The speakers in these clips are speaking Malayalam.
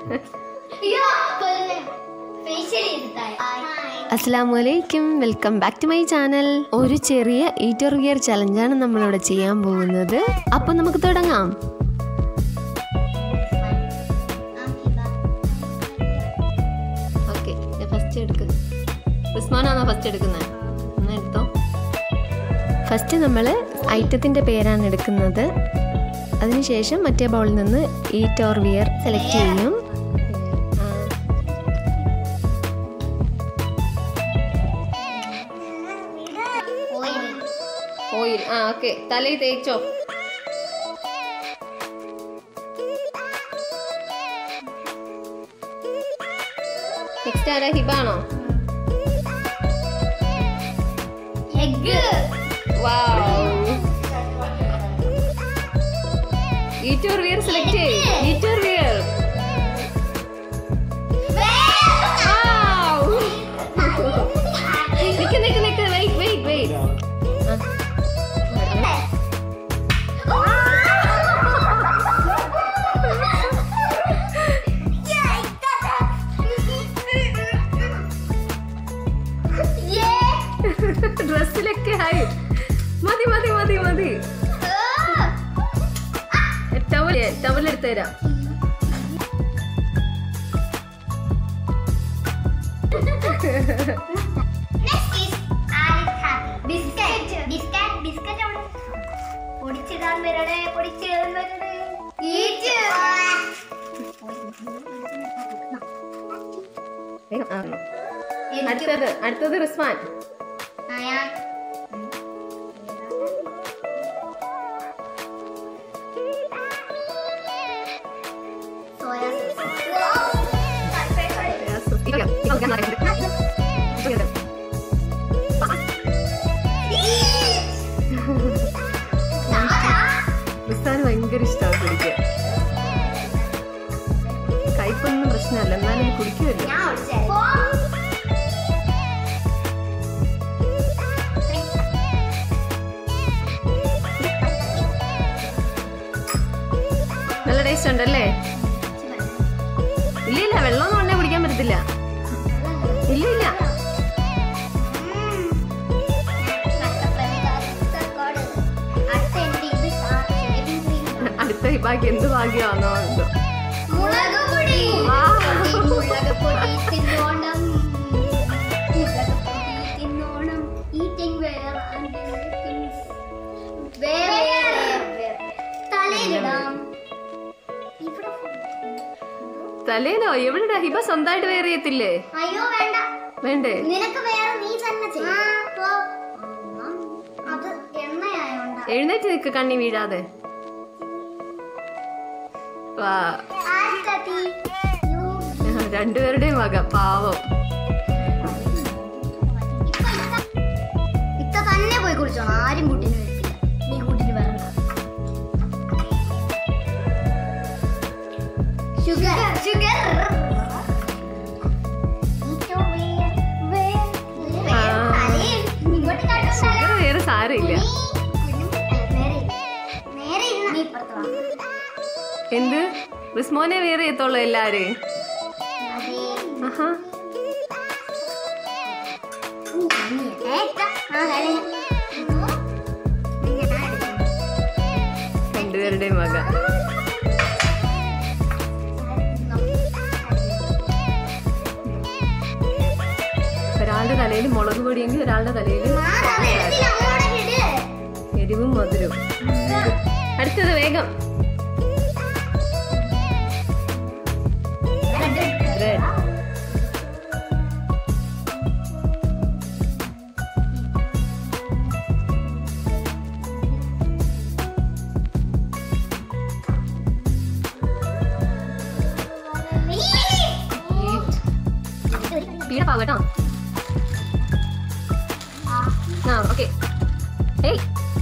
ഫേഷ്യൽ ചെയ്തിട്ടായി അസ്സാം വലൈക്കും welcome back to my channel ഒരു ചെറിയ ഈറ്റർ വിയർ ചലഞ്ചാണ് നമ്മളിവിടെ ചെയ്യാൻ പോകുന്നത് അപ്പോൾ നമുക്ക് തുടങ്ങാം ഓക്കെ ഫസ്റ്റ് എടുക്ക് ഉസ്മാനാണോ ഫസ്റ്റ് എടുക്കുന്നത് എന്നാ എടുത്തോ ഫസ്റ്റ് നമ്മൾ ഐറ്റത്തിൻ്റെ പേരാണ് എടുക്കുന്നത് അതിനുശേഷം മറ്റേ ബൗളിൽ നിന്ന് ഈറ്റ് ഓർ വിയർ സെലക്ട് ചെയ്യും ആ, ഓയിൽ ആ ഓക്കെ തലയിൽ തേച്ചോ നെക്സ്റ്റ് ആരാ ഹിബാണോ എഗ് ഈറ്റോർ വിയർ സെലക്ട് ചെയ്യ് ഈറ്റോർ വിയർ നിക്ക് നിക്ക് നിക്ക് വെയിറ്റ് വെയിറ്റ് വെയിറ്റ് ഡ്രസ്സിലൊക്കെ ആയി മതി മതി മതി മതി ടവൽ ടവൽ എടുത്തു തരാം ബിസ്ക്കറ്റ് ബിസ്ക്കറ്റ് ബിസ്ക്കറ്റ് അവിടെ പൊടിച്ചിടാൻ വരണേ പൊടിച്ചിടാൻ വരണേ ഈറ്റ് വേഗം, ആ. അടുത്തത് അടുത്തത് റിസ്വാൻ ഞാൻ സോയാ റിസ്വാൻ ഭയങ്കര ഇഷ്ടമാണ് കുടിക്കാൻ കയ്പൊന്നും പ്രശ്നമല്ല എന്നാലും കുടിക്കുമല്ലോ ഞാൻ ഓടിച്ചേ നല്ല ടേസ്റ്റ് ഉണ്ടല്ലേ ഇല്ല ഇല്ല വെള്ളമൊന്നും ഉടനെ കുടിക്കാൻ പറ്റത്തില്ല ഇല്ല ഇല്ല അടുത്ത വിഭാഗം എന്ത് ഭാഗ്യമാണോ എന്തോ മുളക് പൊടി ആ. മുളക് പൊടി തിന്നോണം മുളക് പൊടി തിന്നോണം ഈറ്റിംഗ് വേർ തലയിലിടാം ഇവിടെ തലേനോ എവിടെടാ ഹിബ സ്വന്തമായിട്ട് വേറെ ചെയ്യത്തില്ലേ അയ്യോ വേണ്ട വേണ്ടേ നിനക്ക് വേറെ നീ തന്നെ ചെയ്യ്. അത് എണ്ണയായോണ്ടാ എഴുന്നേറ്റ് നിൽക്ക് കണ്ണി വീഴാതെ വാ ആർക്കത്തി? യ്യോ. രണ്ടുപേരുടെയും വക പാവം ഇപ്പൊ ഇത്ത- ഇത്ത തന്നെ പോയി കുളിച്ചോണം ആരും കൂട്ടിന് വരത്തില്ല നീ കൂട്ടിന് വരണ്ട ഷുഗർ ഷുഗർ ഇങ്ങോട്ട് കാട്ടും ഷുഗർ വേറെ സാരമില്ല നേരെ ഇരുന്ന് നീ ഇപ്പുറത്ത് വാ. എന്ത് റിസ്മോനെ വേറെ ചെയ്യത്തുള്ളൂ എല്ലാരും അതെ. ആഹാ ഊ, നീ ഏട്ടാ. ആ, കഴിഞ്ഞു. ഞാൻ എടുക്കാം. രണ്ടുപേരുടെയും വക ഒരാളുടെ തലയിൽ മുളക് പൊടിയെങ്കിൽ ഒരാളുടെ തലയിൽ മാറ്, അത് എടുത്തില്ല, അങ്ങോട്ടേക്ക് ഇട്. എരിവും മധുരവും അടുത്തത് വേഗം Red. സ്പീഡ് ആവട്ടോ ആ ഓക്കെ ഏയ്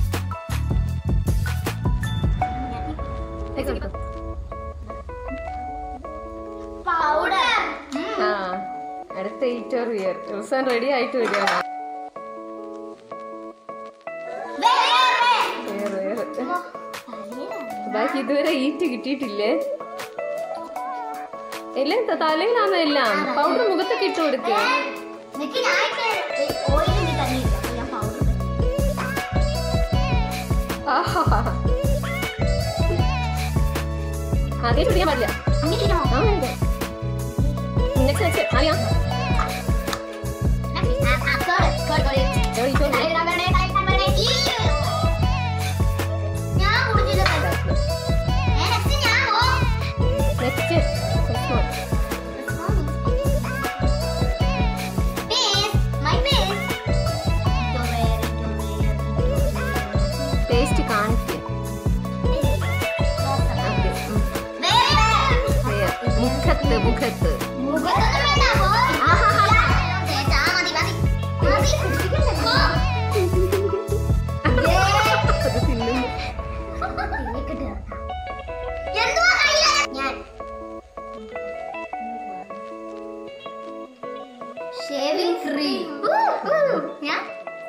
Exam എടുത്തോ. പൗഡർ ആ അടുത്ത ഈറ്റർ വിയർ ദിവസം റെഡി ആയിട്ട് വരികയാണ് വേറെ വേറെ ബാക്കി ഇതുവരെ ഈറ്റ് കിട്ടിയിട്ടില്ലേ എല്ലാം ത- തലയിലാണോ എല്ലാം പൗഡർ മുഖത്തൊക്കെ ഇട്ട് കൊടുക്ക് നിനക്ക് ഞാനിട്ട് ഓയിലിന്റെ തന്നെയില്ല അപ്പൊ ഞാൻ പൗഡർ ആഹാ. ആദ്യം പിടിക്കാൻ പാടില്ല അങ്ങനെ ആ ഉണ്ട് നെക്സ്റ്റ് നെക്സ്റ്റ് അറിയാം ഞാൻ കുടിച്ചില്ല നെക്സ്റ്റ് ഞാൻ പോ next Base, my base. Taste കാണിക്ക് ഓക്കെ മുഖത്ത് മുഖത്ത് അത് തിന്നുന്നു ഷേവിംഗ് ഫ്രീ ഞാൻ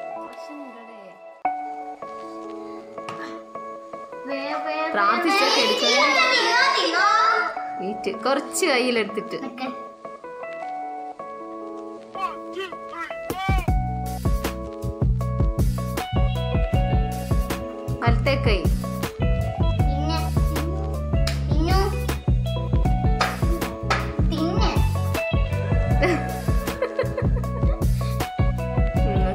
പ്രാർത്ഥിച്ചൊക്കെ എടുക്കണം. ഈറ്റ് കുറച്ച് കയ്യിലെടുത്തിട്ട് വലത്തെ കൈ പിന്നെ തിന്നു തിന്നെ ഉം.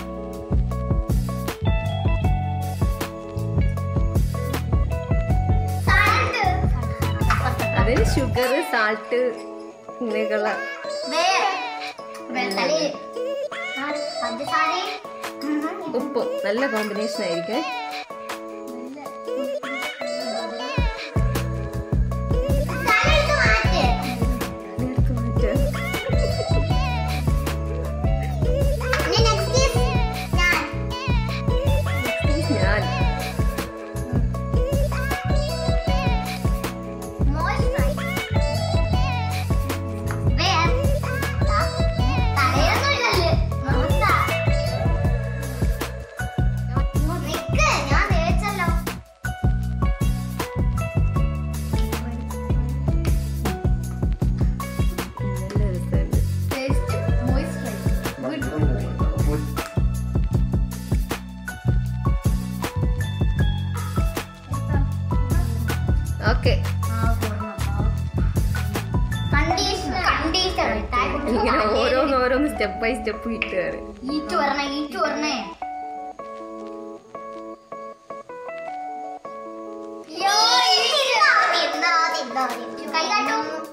സാലഡ് അതിന് ഷുഗർ സാൾട്ട് ഇങ്ങനെയൊക്കെയുള്ള വെള്ളി പഞ്ചസാര ഉപ്പ് നല്ല കോമ്പിനേഷൻ ആയിരിക്കും എടുത്ത് മാറ്റ്. ഞാൻ ഞാൻ തേച്ചല്ലോ നല്ല രസമുണ്ട് taste moisturise okay conditioner conditioner ഇങ്ങനെ ഓരോന്ന് ഓരോന്ന് സ്റ്റെപ്പ് ബൈ സ്റ്റെപ്പ് ഇട്ട് കയറി ഈറ്റ് വരണേ ഈറ്റ് വരണേ യോ, ഈറ്റ്. കൈ കാട്ടു